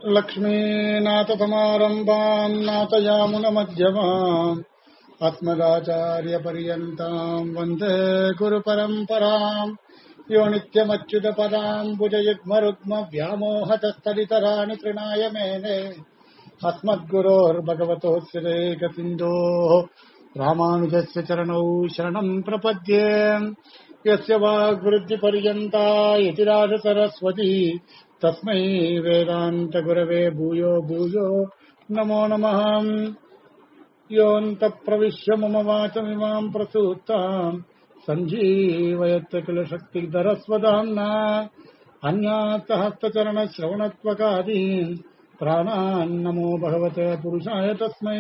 लक्ष्मीनाथसमारम्भाम् नाथयामुनमध्यमाम् अस्मदाचार्यपर्यन्ताम् वन्दे गुरुपरम्पराम् यो नित्यमच्युतपदाम् भुजयुग्मरुग्मव्यामोहतस्तरितराणि तृणाय मेने अस्मद्गुरोर्भगवतोऽस्य रेकसिन्धोः रामानुजस्य चरणौ शरणम् प्रपद्ये यस्य वाग्वृद्धिपर्यन्ता यतिराजसरस्वती तस्मै वेदान्तगुरवे भूयो भूयो नमो नमः योऽन्तप्रविश्य मम वाचमिमाम् प्रसूत्ताम् सञ्जीवयत्र किल शक्तिधरस्वदाम्ना अन्यात् हस्तचरणश्रवणत्वकादीन् प्राणान्नमो भगवते पुरुषाय तस्मै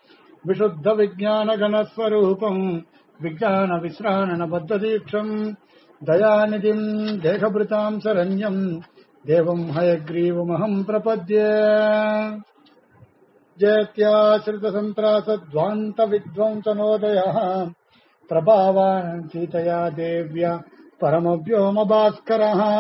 विशुद्धविज्ञानगणस्वरूपम् विज्ञानविश्राणबद्धदीक्षम् दयानिधिम् देहभृताम् शरण्यम् देवम् हयग्रीवमहम् प्रपद्ये जयत्याश्रितसन्त्रासध्वान्तविद्वंसनोदयः प्रभावान् सीतया देव्या परमव्योमभास्करः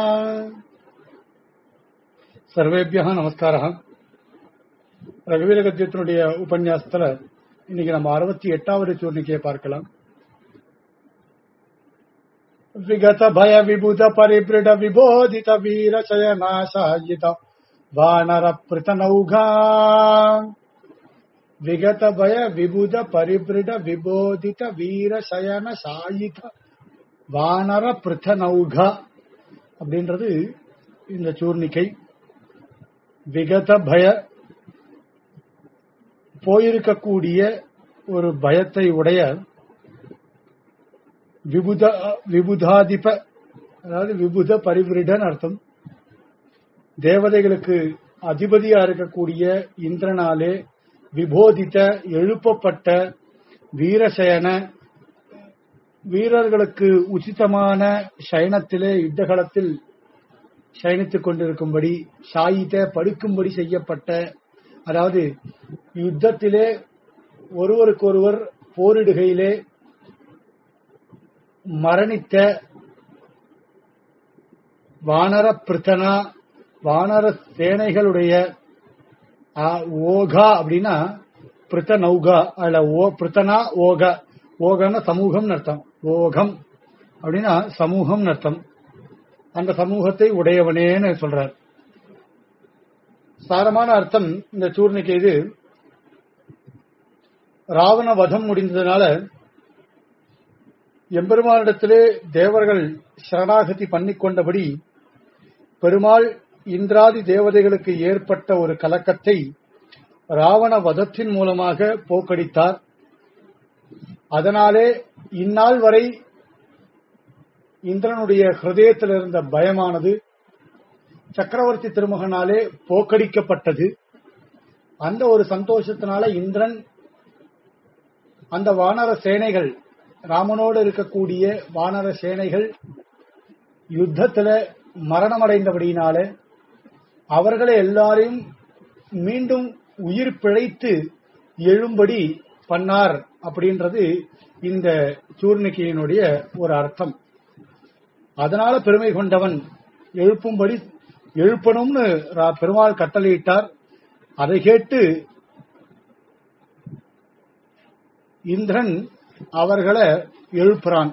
சர்வேபியா நமஸ்காரா ரகுவீர கத்தியத்தினுடைய உபன்யாசத்துல இன்னைக்கு நம்ம அறுபத்தி எட்டாவது சூர்ணிக்கையை பார்க்கலாம் விகத பய விபுத பரிபிருட விபோதித வீர சயநாசாயித வானர பிருத்தனௌகா விகத பய விபுத பரிபிருட விபோதித வீர சயன சாயித வானர பிருத்தனௌகா அப்படின்றது இந்த சூர்ணிக்கை விகத பய போயிருக்கக்கூடிய ஒரு பயத்தை உடைய விபுத விபுதாதிப அதாவது விபுத பரிவிருடன் அர்த்தம் தேவதைகளுக்கு அதிபதியா இருக்கக்கூடிய இந்திரனாலே விபோதித்த எழுப்பப்பட்ட வீரசயன வீரர்களுக்கு உச்சிதமான சயனத்திலே யுத்தகலத்தில் சயனித்துக் கொண்டிருக்கும்படி சாயித்த படுக்கும்படி செய்யப்பட்ட அதாவது யுத்தத்திலே ஒருவருக்கொருவர் போரிடுகையிலே மரணித்த வானர பிரித்தனா வானர சேனைகளுடைய ஓகா அப்படின்னா பிரித்த நௌகா அதுல ஓ பிரித்தனா ஓக ஓகன்னா சமூகம் அர்த்தம் ஓகம் அப்படின்னா சமூகம் அர்த்தம் அந்த சமூகத்தை உடையவனேன்னு சொல்றார் சாரமான அர்த்தம் இந்த சூர்ணிக்கு இது ராவண வதம் முடிந்ததுனால எம்பெருமானிடத்திலே தேவர்கள் சரணாகதி பண்ணிக்கொண்டபடி பெருமாள் இந்திராதி தேவதைகளுக்கு ஏற்பட்ட ஒரு கலக்கத்தை ராவண வதத்தின் மூலமாக போக்கடித்தார் அதனாலே இந்நாள் வரை இந்திரனுடைய ஹிருதயத்தில் இருந்த பயமானது சக்கரவர்த்தி திருமகனாலே போக்கடிக்கப்பட்டது அந்த ஒரு சந்தோஷத்தினால இந்திரன் அந்த வானர சேனைகள் ராமனோடு இருக்கக்கூடிய வானர சேனைகள் யுத்தத்துல மரணமடைந்தபடியினால அவர்களை எல்லாரையும் மீண்டும் உயிர் பிழைத்து எழும்படி பண்ணார் அப்படின்றது இந்த சூர்ணிகையினுடைய ஒரு அர்த்தம் அதனால பெருமை கொண்டவன் எழுப்பும்படி எழுப்பணும்னு பெருமாள் கட்டளையிட்டார் அதை கேட்டு இந்திரன் அவர்களை எழுப்புறான்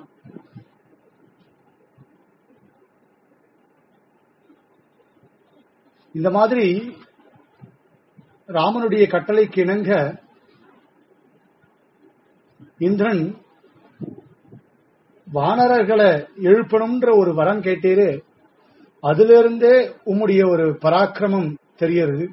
இந்த மாதிரி ராமனுடைய கட்டளைக்கு இணங்க இந்திரன் வானரர்களை எழுப்பணும்ன்ற ஒரு வரம் கேட்டீரு அதிலிருந்தே உம்முடைய ஒரு பராக்கிரமம் தெரியறது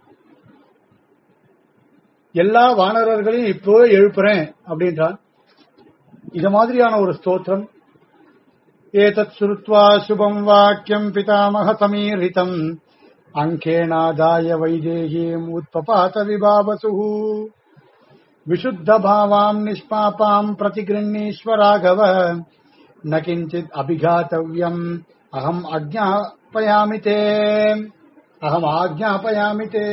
எல்லா வானரர்களையும் இப்போ எழுப்புறேன் அப்படின்றான் இது மாதிரியான ஒரு ஸ்தோத்திரம் ஏதத் சுருத்வா சுபம் வாக்கியம் பிதாமக சமீரிதம் அங்கேனாதாய வைதேகீம் உத்பபாத விபாவசு விசுத்த பாவாம் நிஷ்பாபாம் பிரதிகிருண்ணீஸ்வராகவ न किञ्चित् अभिघातव्यम् अहम् अज्ञापयामि ते अहम् ஆக்ஞாபயாமி தே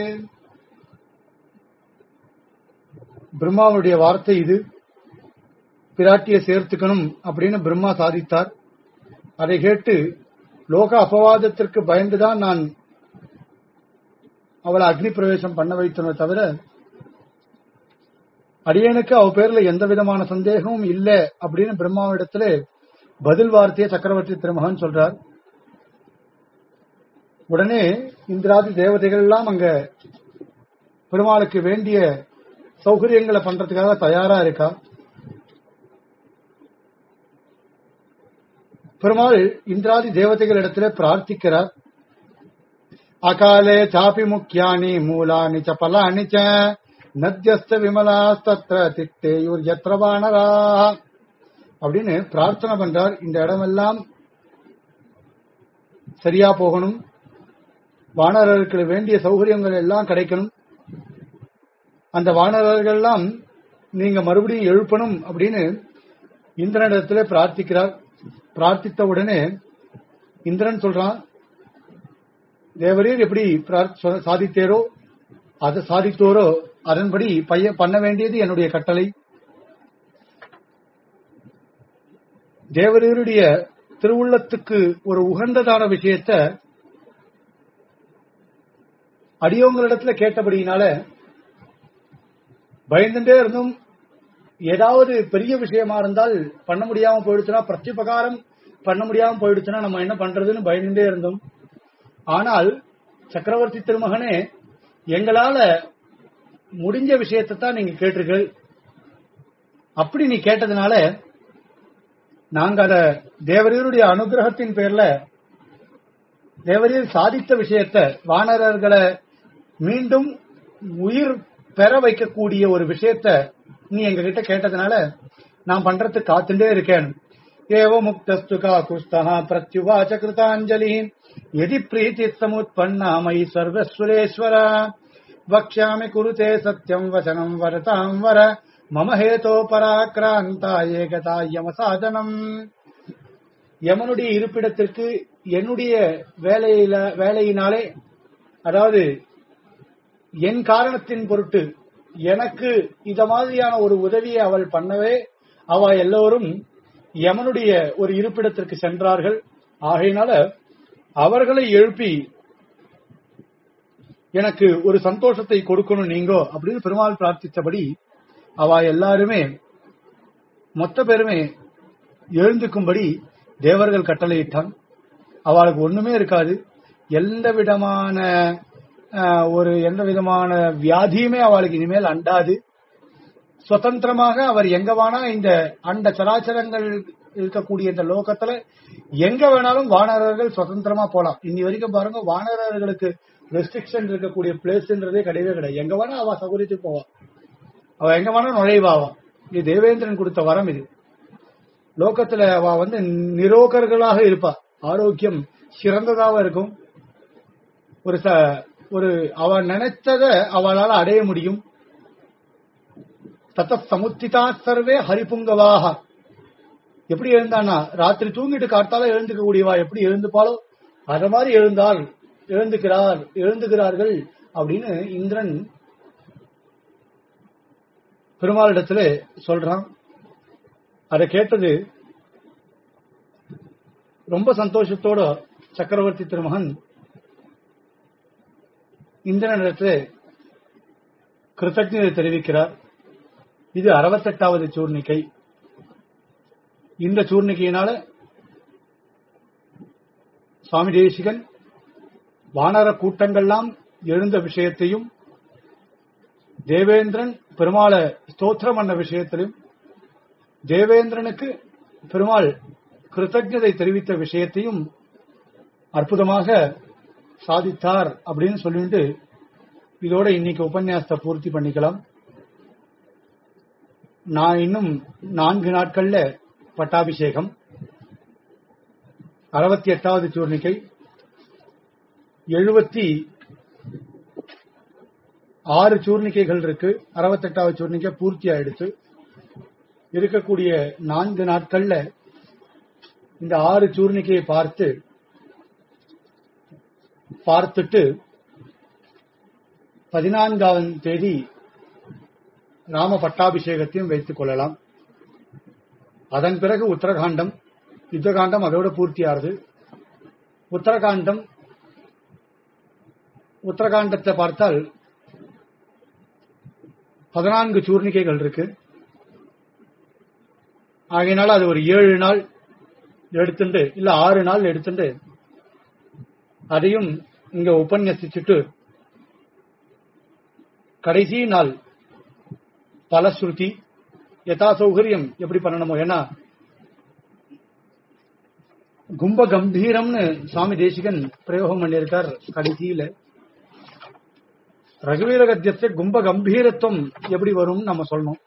பிரம்மாவுடைய வார்த்தை இது பிராட்டியை சேர்த்துக்கணும் அப்படின்னு பிரம்மா சாதித்தார் அதை கேட்டு லோக அபவாதத்திற்கு பயந்துதான் நான் அவளை அக்னி பிரவேசம் பண்ண வைத்தனே தவிர அடியனுக்கு அவ பேர்ல எந்த விதமான சந்தேகமும் இல்ல அப்படின்னு பிரம்மாவிடத்துல பதில் வார்த்தையை சக்கரவர்த்தி திருமகன் சொல்றார் உடனே இந்திராதி தேவதைகள் எல்லாம் அங்க பெருமாளுக்கு வேண்டிய சௌகரியங்களை பண்றதுக்காக தயாரா இருக்கா பெருமாள் இந்திராதி தேவதைகள் இடத்துல பிரார்த்திக்கிறார் அகாலே சாபி முக்கியானி மூலானி ச பலானி ச நத்தியஸ்த விமலாஸ்தத்ர திட்டேயூர் யத்ரவானரா அப்படின்னு பிரார்த்தனை பண்றார் இந்த இடமெல்லாம் சரியா போகணும் வானரர்களுக்கு வேண்டிய சௌகரியங்கள் எல்லாம் கிடைக்கணும் அந்த வானரர்கள் எல்லாம் நீங்க மறுபடியும் எழுப்பணும் அப்படின்னு இந்திரனிடத்துல பிரார்த்திக்கிறார் பிரார்த்தித்த உடனே இந்திரன் சொல்றான் தேவரீர் எப்படி பிரார்த்த- சாதித்தேரோ அதை சாதித்தோரோ அதன்படி பைய பண்ண வேண்டியது என்னுடைய கட்டளை தேவரீருடைய திருவுள்ளத்துக்கு ஒரு உகந்ததான விஷயத்த அடியோங்களிடத்துல கேட்டபடியினால பயந்துட்டே இருந்தும் ஏதாவது பெரிய விஷயமா இருந்தால் பண்ண முடியாம போயிடுச்சுன்னா பிரத்யுபகாரம் பண்ண முடியாம போயிடுச்சுன்னா நம்ம என்ன பண்றதுன்னு பயந்துட்டே இருந்தோம் ஆனால் சக்கரவர்த்தி திருமகனே எங்களால முடிஞ்ச விஷயத்தை தான் நீங்க கேட்டிருக்கள் அப்படி நீ கேட்டதுனால நாங்க அத தேவரீருடைய அனுகிரகத்தின் பேர்ல தேவரீர் சாதித்த விஷயத்தை வானரர்களை மீண்டும் உயிர் பெற வைக்கக்கூடிய ஒரு விஷயத்தை நீ எங்க கிட்ட கேட்டதுனால நான் பண்றதுக்கு காத்துட்டே இருக்கேன் ஏவ முக்தஸ்து காகுஸ்தா பிரத்யுவாச்ச கிருதாஞ்சலி எதி பிரீத்தி சமுத்பன்னா மயி சர்வஸ்வரேஸ்வர வக்ஷாமி குருதே சத்யம் வசனம் வரதாம் வர மம ஹேதோ பராக்கிராந்தா ஏகதா யமசாதனம் யமனுடைய இருப்பிடத்திற்கு என்னுடைய வேலையில வேலையினாலே அதாவது என் காரணத்தின் பொருட்டு எனக்கு இத மாதிரியான ஒரு உதவியை அவள் பண்ணவே அவ எல்லோரும் யமனுடைய ஒரு இருப்பிடத்திற்கு சென்றார்கள் ஆகையினால அவர்களை எழுப்பி எனக்கு ஒரு சந்தோஷத்தை கொடுக்கணும் நீங்கோ அப்படின்னு பெருமாள் பிரார்த்தித்தபடி அவ எல்லாருமே மொத்த பேருமே எழுந்துக்கும்படி தேவர்கள் கட்டளையிட்டான் அவளுக்கு ஒண்ணுமே இருக்காது எந்த விதமான ஆஹ், ஒரு எந்த விதமான வியாதியுமே அவளுக்கு இனிமேல் அண்டாது சுதந்திரமாக அவர் எங்க வேணா இந்த அண்ட சராச்சரங்கள் இருக்கக்கூடிய இந்த லோகத்துல எங்க வேணாலும் வானரர்கள் சுதந்திரமா போலாம் இன்னி வரைக்கும் பாருங்க வானரர்களுக்கு ரெஸ்ட்ரிக்ஷன் இருக்கக்கூடிய பிளேஸ்ன்றதே கிடையவே கிடையாது எங்க வேணா அவ சௌகரியத்துக்கு போவா அவ எங்க வேணா நுழைவாவா இது தேவேந்திரன் கொடுத்த வரம் இது லோகத்துல அவ வந்து நிரோகர்களாக இருப்பா ஆரோக்கியம் சிறந்ததாக இருக்கும் ஒரு ச ஒரு அவ நினைச்சத அவளால அடைய முடியும் தத்த சமுத்திதா சர்வே ஹரிபுங்கவாக எப்படி எழுந்தானா ராத்திரி தூங்கிட்டு காத்தால எழுந்துக்க கூடியவா எப்படி எழுந்துப்பாளோ அத மாதிரி எழுந்தால் எழுந்துக்கிறார் எழுந்துகிறார்கள் அப்படின்னு இந்திரன் பெருமாளிடத்துல சொல்றான் அதை கேட்டது ரொம்ப சந்தோஷத்தோட சக்கரவர்த்தி திருமகன் இந்திரனிடத்துல கிருத்தஜதை தெரிவிக்கிறார் இது அறுபத்தெட்டாவது சூர்ணிக்கை இந்த சூர்ணிக்கையினால சுவாமி தேசிகன் வானர கூட்டங்கள்லாம் எழுந்த விஷயத்தையும் தேவேந்திரன் பெருமாளை ஸ்தோத்திரம் பண்ண விஷயத்திலும் தேவேந்திரனுக்கு பெருமாள் கிருத்தஜதை தெரிவித்த விஷயத்தையும் அற்புதமாக சாதித்தார் அப்படின்னு சொல்லிட்டு இதோட இன்னைக்கு உபன்யாசத்தை பூர்த்தி பண்ணிக்கலாம் நான் இன்னும் நான்கு நாட்கள்ல பட்டாபிஷேகம் அறுபத்தி எட்டாவது சூர்ணிக்கை எழுபத்தி ஆறு சூர்ணிக்கைகள் இருக்கு அறுபத்தெட்டாவது சூர்ணிக்கை பூர்த்தி ஆயிடுச்சு இருக்கக்கூடிய நான்கு நாட்கள்ல இந்த ஆறு சூர்ணிக்கையை பார்த்து பார்த்துட்டு பதினான்காம் தேதி ராம பட்டாபிஷேகத்தையும் வைத்துக் கொள்ளலாம் அதன் பிறகு உத்தரகாண்டம் யுத்தகாண்டம் அதோட பூர்த்தியாகுது உத்தரகாண்டம் உத்தரகாண்டத்தை பார்த்தால் பதினான்கு சூர்ணிகைகள் இருக்கு ஆகையினால அது ஒரு ஏழு நாள் எடுத்துட்டு இல்ல ஆறு நாள் எடுத்துட்டு அதையும் இங்க உபன்யசிச்சுட்டு கடைசி நாள் பலஸ்ருதி யதா சௌகரியம் எப்படி பண்ணணுமோ ஏன்னா கும்ப கம்பீரம்னு சுவாமி தேசிகன் பிரயோகம் பண்ணியிருக்கார் கடைசியில ரகுவீர கத்தியத்தை கும்ப கம்பீரத்துவம் எப்படி வரும்னு நம்ம சொல்லணும்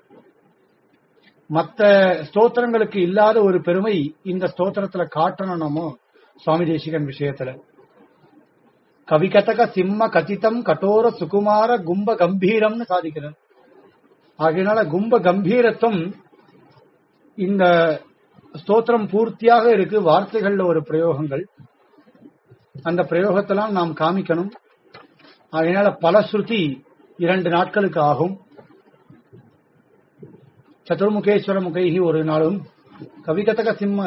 மத்த ஸ்தோத்திரங்களுக்கு இல்லாத ஒரு பெருமை இந்த ஸ்தோத்திரத்துல காட்டணும் நம்ம சுவாமி தேசிகன் விஷயத்துல கவிகதக சிம்ம கதிதம் கடோர சுகுமார கும்ப கம்பீரம்னு சாதிக்கிறார் ஆகையினால கும்ப கம்பீரத்துவம் இந்த ஸ்தோத்திரம் பூர்த்தியாக இருக்கு வார்த்தைகள்ல ஒரு பிரயோகங்கள் அந்த பிரயோகத்தெல்லாம் நாம் காமிக்கணும் அதனால பல ஸ்ருதி இரண்டு நாட்களுக்கு ஆகும் சதுர்முகேஸ்வர முகைகி ஒரு நாளும் கவிகதக சிம்ம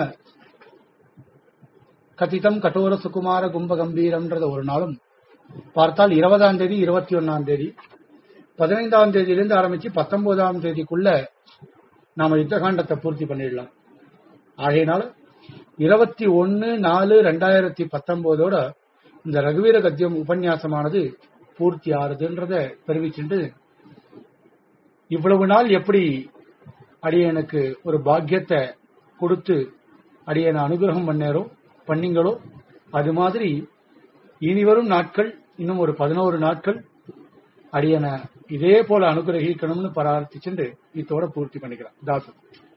கதிதம் கடோர சுகுமார கும்ப கம்பீரம்ன்றது ஒரு நாளும் பார்த்தால் இருபதாம் தேதி இருபத்தி ஒன்னாம் தேதி பதினைந்தாம் தேதியிலிருந்து ஆரம்பிச்சு பத்தொன்பதாம் தேதிக்குள்ள நாம யுத்தகாண்டத்தை பூர்த்தி பண்ணிடலாம் ஆகையினால இருபத்தி ஒன்னு நாலு ரெண்டாயிரத்தி பத்தொன்பதோட இந்த ரகுவீர கத்தியம் உபன்யாசமானது பூர்த்தி ஆறுதுன்றத தெரிவிச்சுட்டு இவ்வளவு நாள் எப்படி அடியனுக்கு ஒரு பாக்கியத்தை கொடுத்து அடியனை அனுகிரகம் பண்ணேரோ பண்ணீங்களோ அது மாதிரி இனி வரும் நாட்கள் இன்னும் ஒரு பதினோரு நாட்கள் அடியனை இதே போல அனுகிரகிக்கணும்னு பிரார்த்திச்சுட்டு இதோட பூர்த்தி பண்ணிக்கலாம் தாசன்